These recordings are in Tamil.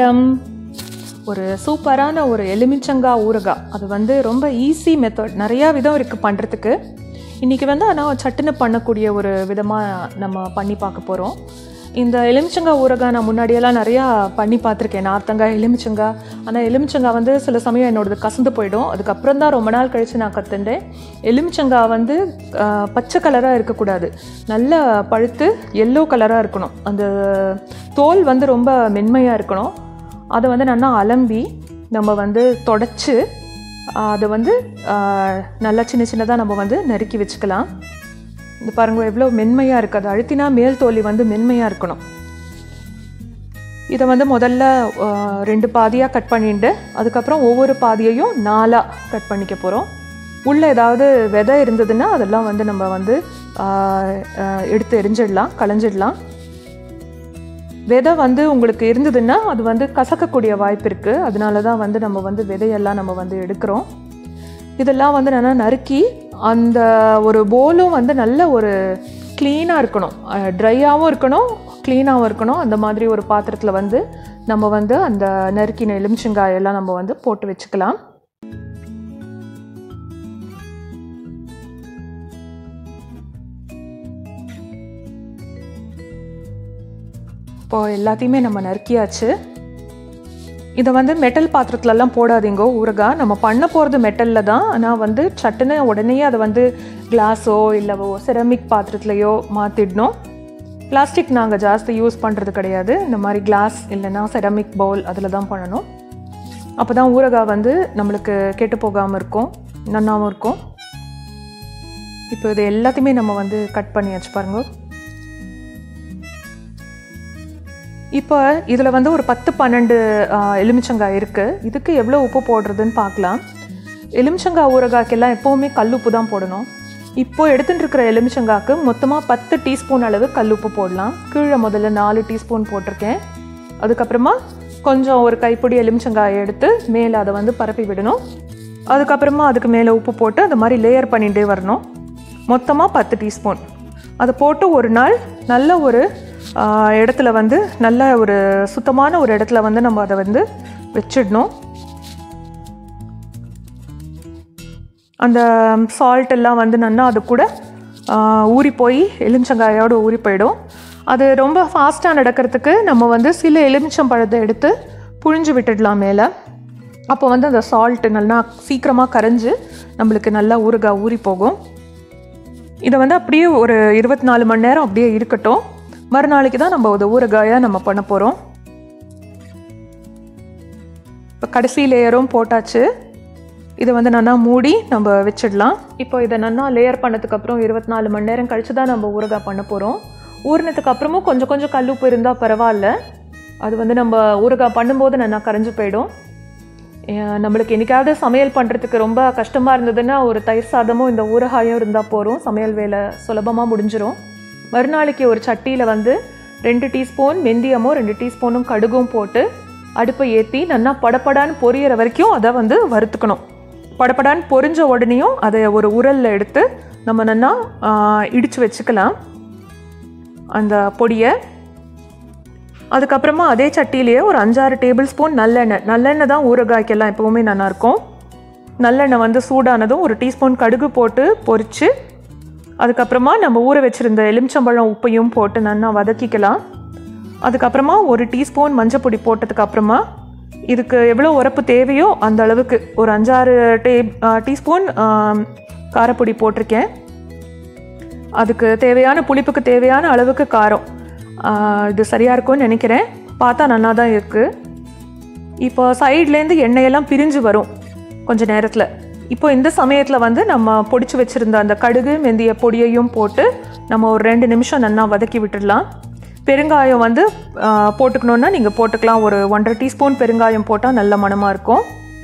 வணக்கம் ஒரு சூப்பரான ஒரு எலுமிச்சங்காய் ஊறுகாய் அது வந்து ரொம்ப ஈஸி மெத்தட் நிறையா விதம் இருக்குது பண்ணுறதுக்கு இன்றைக்கி வந்து ஆனால் சட்டுன்னு பண்ணக்கூடிய ஒரு விதமாக நம்ம பண்ணி பார்க்க போகிறோம் இந்த எலுமிச்சங்காய் ஊறுகாய் நான் முன்னாடியெல்லாம் நிறையா பண்ணி பார்த்துருக்கேன் நார்த்தங்காய் எலுமிச்சங்காய் ஆனால் எலுமிச்சங்காய் வந்து சில சமயம் என்னோடது கசந்து போயிடும் அதுக்கப்புறம் தான் ரொம்ப நாள் கழித்து நான் கற்றுண்டேன் எலுமிச்சங்காய் வந்து ஆஹ், பச்சை கலராக இருக்கக்கூடாது நல்ல பழுத்து எல்லோ கலராக இருக்கணும் அந்த தோல் வந்து ரொம்ப மென்மையாக இருக்கணும் அதை வந்து நல்லா அலம்பி நம்ம வந்து தொடச்சி அதை வந்து ஆஹ், நல்லா சின்ன சின்னதாக நம்ம வந்து நறுக்கி வச்சுக்கலாம் இந்த பாருங்க எவ்வளோ மென்மையாக இருக்குது அது அழுத்தினா மேல் தோலி வந்து மென்மையாக இருக்கணும் இதை வந்து முதல்ல ஆஹ், ரெண்டு பாதியாக கட் பண்ணிட்டு அதுக்கப்புறம் ஒவ்வொரு பாதியையும் நாலாக கட் பண்ணிக்க போகிறோம் உள்ளே ஏதாவது விதை இருந்ததுன்னா அதெல்லாம் வந்து நம்ம வந்து ஆஹ், ஆஹ், எடுத்து எரிஞ்சிடலாம் களைஞ்சிடலாம் விதை வந்து உங்களுக்கு இருந்ததுன்னா அது வந்து கசக்கக்கூடிய வாய்ப்பு இருக்குது அதனால தான் வந்து நம்ம வந்து விதையெல்லாம் நம்ம வந்து எடுக்கிறோம் இதெல்லாம் வந்து நல்லா நறுக்கி அந்த ஒரு போலும் வந்து நல்ல ஒரு க்ளீனாக இருக்கணும் ட்ரையாகவும் இருக்கணும் க்ளீனாகவும் இருக்கணும் அந்த மாதிரி ஒரு பாத்திரத்தில் வந்து நம்ம வந்து அந்த நறுக்கின எலுமிச்சங்காயெல்லாம் நம்ம வந்து போட்டு வச்சுக்கலாம் இப்போ எல்லாத்தையுமே நம்ம நறுக்கியாச்சு இதை வந்து மெட்டல் பாத்திரத்துலலாம் போடாதீங்க ஊறுகாய் நம்ம பண்ண போகிறது மெட்டலில் தான் ஆனால் வந்து சட்டுன்னு உடனே அதை வந்து கிளாஸோ இல்லவோ செரமிக் பாத்திரத்துலையோ மாற்றிடணும் பிளாஸ்டிக் நாங்கள் ஜாஸ்தி யூஸ் பண்ணுறது கிடையாது இந்த மாதிரி கிளாஸ் இல்லைன்னா செரமிக் பவுல் அதில் தான் பண்ணணும் அப்போ தான் ஊறுகாய் வந்து நம்மளுக்கு கெட்டு போகாமல் இருக்கும் நன்னாவும் இருக்கும் இப்போ இது எல்லாத்தையுமே நம்ம வந்து கட் பண்ணியாச்சு பாருங்க இப்போ இதில் வந்து ஒரு பத்து பன்னெண்டு ஆ, எலுமிச்சங்காய் இருக்குது இதுக்கு எவ்வளோ உப்பு போடுறதுன்னு பார்க்கலாம் எலுமிச்சங்காய் ஊறுகாய்க்கெல்லாம் எப்போவுமே கல்லுப்பு தான் போடணும் இப்போ எடுத்துட்டு இருக்கிற எலுமிச்சங்காய்க்கு மொத்தமாக பத்து டீஸ்பூன் அளவு கல்லுப்பு போடலாம் கீழே முதல்ல நாலு டீஸ்பூன் போட்டிருக்கேன் அதுக்கப்புறமா கொஞ்சம் ஒரு கைப்பிடி எலுமிச்சங்காயை எடுத்து மேலே அதை வந்து பரப்பி விடணும் அதுக்கப்புறமா அதுக்கு மேலே உப்பு போட்டு அந்த மாதிரி லேயர் பண்ணிகிட்டே வரணும் மொத்தமாக பத்து டீஸ்பூன் அதை போட்டு ஒரு நாள் நல்ல ஒரு ஆ, இடத்துல வந்து நல்ல ஒரு சுத்தமான ஒரு இடத்துல வந்து நம்ம அதை வந்து வச்சிடணும் அந்த சால்ட் எல்லாம் வந்து நல்லா அது கூட ஆ, ஊறி போய் எலுமிச்சங்காயோடு ஊறி போயிடும் அது ரொம்ப ஃபாஸ்ட்டாக நடக்கிறதுக்கு நம்ம வந்து சில எலுமிச்சம்பழத்தை எடுத்து புழிஞ்சு விட்டுடலாம் மேலே அப்போ வந்து அந்த சால்ட் நல்லா சீக்கிரமாக கரைஞ்சு நம்மளுக்கு நல்லா ஊறுகாய் ஊறி போகும் இதை வந்து அப்படியே ஒரு இருபத்தி நாலு மணி நேரம் அப்படியே இருக்கட்டும் மறுநாளைக்கு தான் நம்ம ஒரு ஊறுகாயாக நம்ம பண்ண போகிறோம் இப்போ கடைசி லேயரும் போட்டாச்சு இதை வந்து நல்லா மூடி நம்ம வச்சிடலாம் இப்போ இதை நல்லா லேயர் பண்ணதுக்கப்புறம் இருபத்தி நாலு மணி நேரம் கழிச்சு தான் நம்ம ஊறுகாய் பண்ண போகிறோம் ஊறினதுக்கு அப்புறமும் கொஞ்சம் கொஞ்சம் கல்லுப்பு இருந்தால் பரவாயில்ல அது வந்து நம்ம ஊறுகாய் பண்ணும்போது நல்லா கரைஞ்சு போயிடும் அஹ் நம்மளுக்கு என்னைக்காவது சமையல் பண்ணுறதுக்கு ரொம்ப கஷ்டமாக இருந்ததுன்னா ஒரு தயிர் சாதமும் இந்த ஊறுகாயும் இருந்தால் போகிறோம் சமையல் வேலை சுலபமாக முடிஞ்சிரும் மறுநாளைக்கு ஒரு சட்டியில் வந்து ரெண்டு டீஸ்பூன் வெந்தயமும் ரெண்டு டீஸ்பூனும் கடுகும் போட்டு அடுப்பை ஏற்றி நல்லா படபடான்னு பொரியற வரைக்கும் அதை வந்து வறுத்துக்கணும் படபடான்னு பொரிஞ்ச உடனேயும் அதை ஒரு உரலில் எடுத்து நம்ம நல்லா இடித்து வச்சுக்கலாம் அந்த பொடியை அதுக்கப்புறமா அதே சட்டியிலேயே ஒரு அஞ்சாறு டேபிள் ஸ்பூன் நல்லெண்ணெய் நல்லெண்ணெய் தான் ஊறுகாய்க்கெல்லாம் எப்போவுமே நல்லாயிருக்கும் நல்லெண்ணெய் வந்து சூடானதும் ஒரு டீஸ்பூன் கடுகு போட்டு பொரித்து அதுக்கப்புறமா நம்ம ஊற வச்சுருந்த எலுமிச்சம்பழம் உப்பையும் போட்டு நல்லா வதக்கிக்கலாம் அதுக்கப்புறமா ஒரு டீஸ்பூன் மஞ்சப்பொடி போட்டதுக்கு அப்புறமா இதுக்கு எவ்வளோ உரப்பு தேவையோ அந்த அளவுக்கு ஒரு அஞ்சாறு டே டீஸ்பூன் காரப்பொடி போட்டிருக்கேன் அதுக்கு தேவையான புளிப்புக்கு தேவையான அளவுக்கு காரம் ஆஹ் இது சரியாக இருக்கும்னு நினைக்கிறேன் பார்த்தா நல்லா தான் இருக்குது இப்போ சைட்லேருந்து எண்ணெயெல்லாம் பிரிஞ்சு வரும் கொஞ்ச நேரத்தில் இப்போ இந்த சமயத்தில் வந்து நம்ம பொடிச்சு வச்சுருந்த அந்த கடுகு மெந்திய பொடியையும் போட்டு நம்ம ஒரு ரெண்டு நிமிஷம் நல்லா வதக்கி விட்டுடலாம் பெருங்காயம் வந்து ஆஹ் போட்டுக்கணுன்னா நீங்கள் போட்டுக்கலாம் ஒரு ஒன்றரை டீஸ்பூன் பெருங்காயம் போட்டால் நல்ல மணமாக இருக்கும்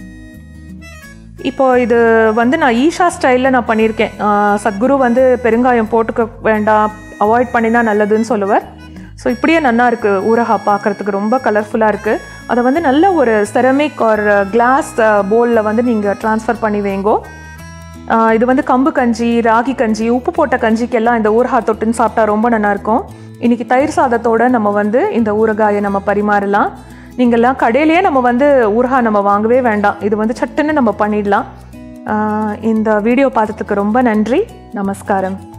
இப்போ இது வந்து நான் ஈஷா ஸ்டைலில் நான் பண்ணியிருக்கேன் ஆஹ் சத்குரு வந்து பெருங்காயம் போட்டுக்க வேண்டாம் அவாய்ட் பண்ணினா நல்லதுன்னு சொல்லுவார் ஸோ இப்படியே நல்லா இருக்குது ஊரகா பார்க்குறதுக்கு ரொம்ப கலர்ஃபுல்லாக இருக்குது அதை வந்து நல்ல ஒரு செரமிக் ஒரு கிளாஸ் போலில் வந்து நீங்கள் ட்ரான்ஸ்ஃபர் பண்ணி வைங்கோ ஆஹ் இது வந்து கம்பு கஞ்சி ராகி கஞ்சி உப்பு போட்ட கஞ்சிக்கெல்லாம் இந்த ஊறுகாய் தொட்டுன்னு சாப்பிட்டா ரொம்ப நல்லாயிருக்கும் இன்றைக்கி தயிர் சாதத்தோட நம்ம வந்து இந்த ஊறுகாயை நம்ம பரிமாறலாம் நீங்கள்லாம் கடையிலேயே நம்ம வந்து ஊறுகாய் நம்ம வாங்கவே வேண்டாம் இது வந்து சட்டுன்னு நம்ம பண்ணிடலாம் ஆஹ் இந்த வீடியோ பார்த்ததுக்கு ரொம்ப நன்றி நமஸ்காரம்